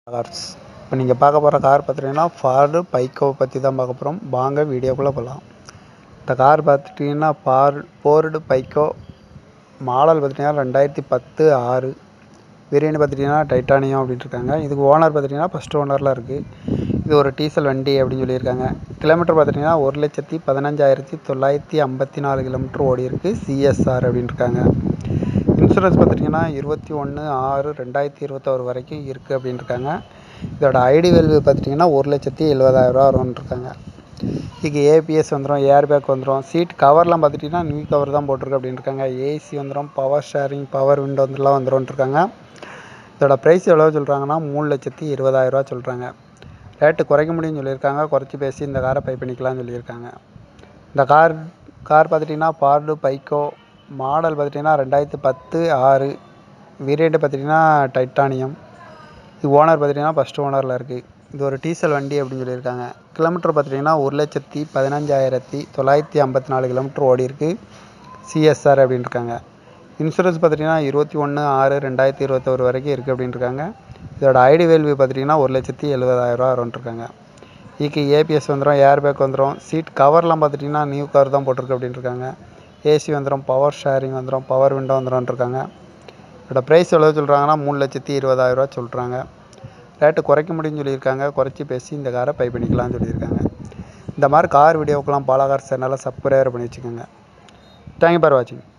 cars இப்போ நீங்கள் பார்க்க போகிற கார் பார்த்துட்டிங்கன்னா ஃபார்டு பைக்கோவை பற்றி தான் பார்க்க போகிறோம் வாங்க வீடியோக்குள்ளே போகலாம் இந்த கார் பார்த்துட்டிங்கன்னா ஃபார் ஃபோர்டு பைக்கோ மாடல் பார்த்துட்டிங்கன்னா ரெண்டாயிரத்தி பத்து ஆறு வேரியண்ட் பார்த்துட்டிங்கன்னா டைட்டானியம் அப்படின்ட்டு இருக்காங்க இதுக்கு ஓனர் பார்த்துட்டிங்கன்னா ஃபஸ்ட் ஓனரில் இருக்குது இது ஒரு டீசல் வண்டி அப்படின்னு சொல்லியிருக்காங்க கிலோமீட்டர் பார்த்துட்டிங்கன்னா ஒரு லட்சத்தி பதினஞ்சாயிரத்தி தொள்ளாயிரத்தி ஐம்பத்தி நாலு கிலோமீட்டர் ஓடி இருக்குது சிஎஸ்ஆர் அப்படின்னு இருக்காங்க இன்சூரன்ஸ் பார்த்துட்டிங்கன்னா இருபத்தி ஒன்று ஆறு ரெண்டாயிரத்தி இருபத்தோரு வரைக்கும் இருக்குது அப்படின்னு இருக்காங்க இதோட ஐடி வேல்யூ பார்த்துட்டிங்கன்னா ஒரு லட்சத்தி எழுபதாயிரரூவா வரும்னு இருக்காங்க இதுக்கு ஏபிஎஸ் வந்துடும் ஏர் பேக் வந்துடும் சீட் கவர்லாம் பார்த்துட்டிங்கன்னா நியூ கவர் தான் போட்டிருக்கு அப்படின்னு இருக்காங்க ஏசி வந்துடும் பவர் ஷேரிங் பவர் விண்டோ வந்துலாம் வந்துடும் இருக்காங்க இதோட ப்ரைஸ் எவ்வளோ சொல்கிறாங்கன்னா மூணு லட்சத்தி இருபதாயிரரூவா சொல்கிறாங்க ரேட்டு குறைக்க முடியும்னு சொல்லியிருக்காங்க குறைச்சி பேசி இந்த காரை பை பண்ணிக்கலாம்னு சொல்லியிருக்காங்க இந்த கார் கார் பார்த்துட்டிங்கன்னா ஃபார்டு பைக்கோ மாடல் பார்த்துட்டிங்கன்னா ரெண்டாயிரத்து பத்து ஆறு வேரியண்ட்டு பார்த்துட்டிங்கன்னா டைட்டானியம் இது ஓனர் பார்த்துட்டிங்கன்னா ஃபஸ்ட் ஓனரில் இருக்குது இது ஒரு டீசல் வண்டி அப்படின்னு சொல்லியிருக்காங்க கிலோமீட்டர் பார்த்துட்டிங்கன்னா ஒரு லட்சத்தி பதினஞ்சாயிரத்தி தொள்ளாயிரத்தி ஐம்பத்தி நாலு கிலோமீட்டர் ஓடி இருக்குது சிஎஸ்ஆர் அப்படின்னு இருக்காங்க இன்சூரன்ஸ் பார்த்துட்டிங்கன்னா இருபத்தி ஒன்று ஆறு ரெண்டாயிரத்தி இருபத்தோரு வரைக்கும் இருக்குது அப்படின்னு இருக்காங்க இதோட ஐடி வேல்யூ பார்த்துட்டிங்கன்னா ஒரு லட்சத்தி எழுபதாயிரரூவா வரும்ன்ட்ருக்காங்க இதுக்கு ஏபிஎஸ் வந்துடும் ஏர் பேக் வந்துடும் சீட் கவர்லாம் பார்த்துட்டிங்கன்னா நியூ கவர் தான் போட்டிருக்கு அப்படின்னு இருக்காங்க ஏசி வந்துடும் பவர் ஷேரிங் வந்துடும் பவர் விண்டோ வந்துடும்ன்ட்ருக்காங்க இதோட ப்ரைஸ் எவ்வளோ சொல்கிறாங்கன்னா மூணு லட்சத்தி இருபதாயிரரூவா சொல்கிறாங்க ரேட்டு குறைக்க முடியும்னு சொல்லியிருக்காங்க குறைச்சி பேசி இந்த காரை பை பண்ணிக்கலாம்னு சொல்லியிருக்காங்க இந்த மாதிரி கார் வீடியோக்கெலாம் பாலாகார் சேனலை சப்ஸ்கிரைபர் பண்ணி வச்சுக்கோங்க தேங்க்யூ ஃபார் வாட்சிங்